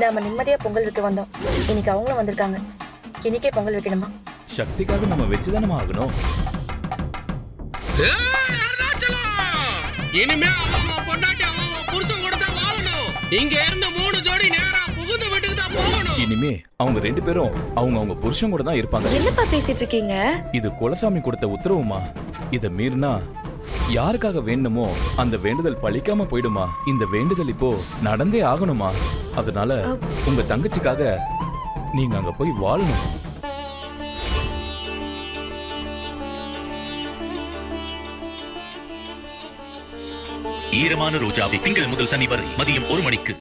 நாம நிம்மதியா பொங்கல் வைக்க வந்தோம் இன்னைக்கு அவங்களும் வந்திருக்காங்க இன்னைக்கே பொங்கல் வைக்கணுமா சக்திக்காக நம்ம வச்சுதானமா ஆகணும் ஏய், அருணாச்சலம்! இனிமே அவன் அவன் பொண்டாட்டி அவன் அவன் புருஷன் கூட தான் வாழணும் இங்க இருந்து மூணு ஜோடி நேரா புகுந்த வீட்டுக்கு தான் போகணும் இனிமே அவங்க ரெண்டு பேரும் அவங்க அவங்க புருஷன் கூட தான் இருப்பாங்க என்னப்பா பேசிட்டு இருக்கீங்க இது குலசாமி கொடுத்த உத்தரவுமா இத மீறினா யாருக்காக வேண்டுமோ அந்த வேண்டுதல் பழிக்காம போயிடுமா இந்த வேண்டுதல் இப்போ நடந்தே ஆகணுமா அதனால உங்க தங்கச்சிக்காக நீங்க அங்க போய் வாழணும் ஈரமான ரோஜாவை திங்கள் முதல் சனி வரை மதியம் ஒரு மணிக்கு